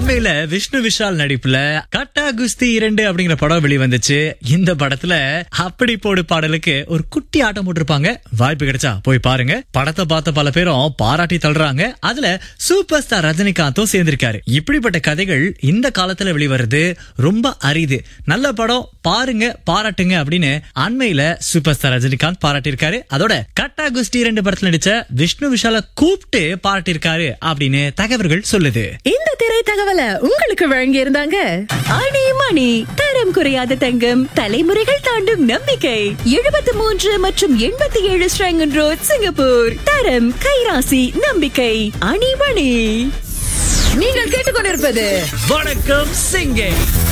அண்மையில விஷ்ணு விஷால் நடிப்புல கட்டா குஸ்தி இரண்டு அப்படிங்கிற படம் வெளிவந்துச்சு இந்த படத்துல அப்படி போடு பாடலுக்கு ஒரு குட்டி ஆட்டம் போட்டிருப்பாங்க வாய்ப்பு கிடைச்சா போய் பாருங்க படத்தை பார்த்த பல பேரும் பாராட்டி தள்ளுறாங்க அதுல சூப்பர் ஸ்டார் ரஜினிகாந்தும் சேர்ந்திருக்காரு இப்படிப்பட்ட கதைகள் இந்த காலத்துல வெளிவருது ரொம்ப அரிது நல்ல படம் பாருங்க பாராட்டுங்க அப்படின்னு அண்மையில சூப்பர் ஸ்டார் ரஜினிகாந்த் பாராட்டியிருக்காரு அதோட கட்டா குஸ்தி இரண்டு படத்துல நடிச்ச விஷ்ணு விஷால கூப்பிட்டு பாராட்டியிருக்காரு அப்படின்னு தகவல்கள் சொல்லுது இந்த திரை தகவலை உங்களுக்கு வழங்கி இருந்தாங்க அணி மணி தரம் குறையாத தங்கம் தலைமுறைகள் தாண்டும் நம்பிக்கை எழுபத்தி மூன்று மற்றும் எண்பத்தி ஏழு ஸ்ரங்கன் ரோட் சிங்கப்பூர் தரம் கைராசி நம்பிக்கை அணி மணி நீங்கள் கேட்டுக்கொண்டிருப்பது வணக்கம் சிங்கே